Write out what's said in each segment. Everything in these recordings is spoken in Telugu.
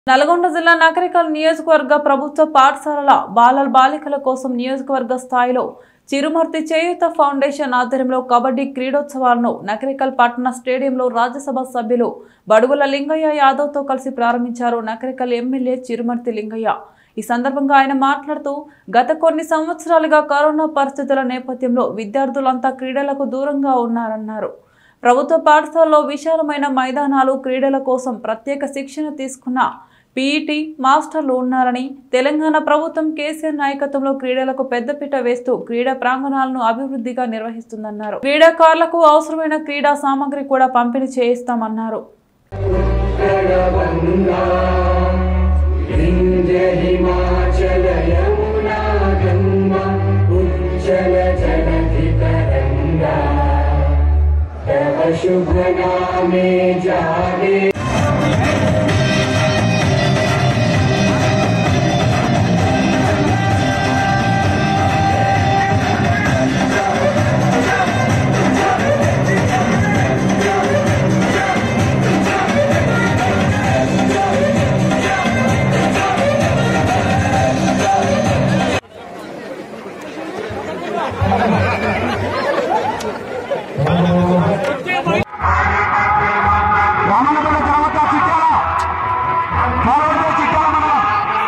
నల్గొండ జిల్లా నకరికల్ నియోజకవర్గ ప్రభుత్వ పాఠశాలల బాలల బాలికల కోసం నియోజకవర్గ స్థాయిలో చిరుమర్తి చేయూత ఫౌండేషన్ ఆధ్వర్యంలో కబడ్డీ క్రీడోత్సవాలను నకరికల్ పట్టణ స్టేడియంలో రాజ్యసభ సభ్యులు బడుగుల లింగయ్య యాదవ్తో కలిసి ప్రారంభించారు నకరికల్ ఎమ్మెల్యే చిరుమర్తి లింగయ్య ఈ సందర్భంగా ఆయన మాట్లాడుతూ గత కొన్ని సంవత్సరాలుగా కరోనా పరిస్థితుల నేపథ్యంలో విద్యార్థులంతా క్రీడలకు దూరంగా ఉన్నారన్నారు ప్రభుత్వ పాఠశాలలో విశాలమైన మైదానాలు క్రీడల కోసం ప్రత్యేక శిక్షణ తీసుకున్న పీఈటీ మాస్టర్లు ఉన్నారని తెలంగాణ ప్రభుత్వం కేసీఆర్ నాయకత్వంలో క్రీడలకు పెద్దపీట వేస్తూ క్రీడా ప్రాంగణాలను అభివృద్ధిగా నిర్వహిస్తుందన్నారు క్రీడాకారులకు అవసరమైన క్రీడా సామాగ్రి కూడా పంపిణీ చేయిస్తామన్నారు हिमाचल यमुना गङ्गा उज्जल जलधि तरङ्गा तव शुभ नामे जागे రామన్నపేట తర్వాత చిట్యాల మరొకటి చిట్యాల మండలం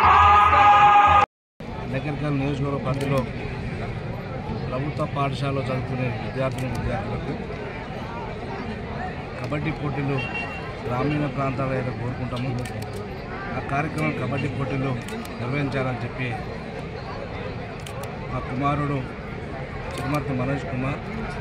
నగరికల్ నియోజకవర్గ పరిధిలో ప్రభుత్వ పాఠశాలలో చదువుకునే విద్యార్థిని విద్యార్థులకు కబడ్డీ పోటీలు గ్రామీణ ప్రాంతాల్లో ఏదో కోరుకుంటాము ఆ కార్యక్రమం కబడ్డీ పోటీలు నిర్వహించాలని చెప్పి మా కుమారుడు చిరుమర్తి మనోజ్ కుమార్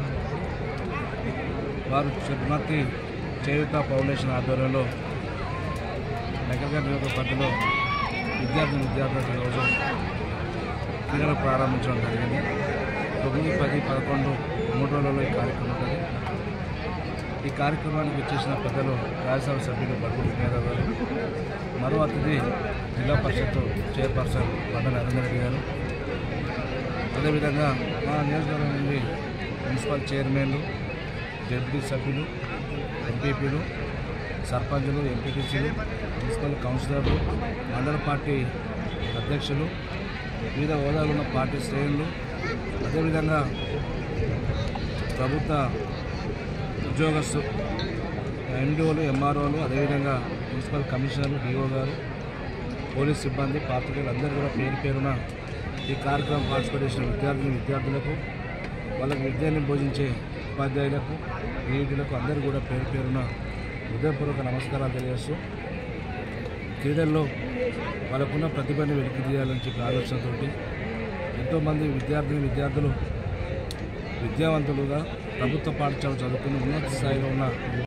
వారు చిరుమర్తి చేయుత ఫౌండేషన్ ఆధ్వర్యంలో నగరికల్ నియోజకవర్గ పరిధిలో విద్యార్థి విద్యార్థులకు ఈరోజు క్రీడలు ప్రారంభించడం జరిగింది తొమ్మిది పది పదకొండు మూడు రోజులలో ఈ కార్యక్రమం ఉంటుంది ఈ కార్యక్రమానికి వచ్చేసిన పెద్దలు రాజ్యసభ సభ్యులు బడుగుల మేధావ్ గారు మరో అతిథి జిల్లా పరిషత్ చైర్పర్సన్ బండ నరేందర్ రెడ్డి గారు అదేవిధంగా మా నియోజకవర్గం నుండి మున్సిపల్ చైర్మన్లు జడ్పీ సభ్యులు ఎంపీపీలు సర్పంచులు ఎంపీటీసీలు మున్సిపల్ కౌన్సిలర్లు మండల పార్టీ అధ్యక్షులు వివిధ హోదాలో ఉన్న పార్టీ శ్రేణులు అదేవిధంగా ప్రభుత్వ ఉద్యోగస్తు ఎండిఓలు ఎంఆర్ఓలు అదేవిధంగా మున్సిపల్ కమిషనర్లు డిఓ గారు పోలీస్ సిబ్బంది పాత్రికేయులు అందరూ కూడా పేరు పేరున ఈ కార్యక్రమం పార్టిసిపేట్ చేసిన విద్యార్థులు విద్యార్థులకు వాళ్ళకి విద్యని బోధించే ఉపాధ్యాయులకు నీటులకు అందరూ కూడా పేరు పేరున హృదయపూర్వక నమస్కారాలు తెలియజేస్తూ క్రీడల్లో వాళ్ళకున్న ప్రతిభని వెలికి తీయాలని చెప్పి ఆలోచనతోటి ఎంతోమంది విద్యార్థిని విద్యార్థులు విద్యావంతులుగా ప్రభుత్వ పాఠశాల చదువుకుని ఉన్నత స్థాయిలో ఉన్న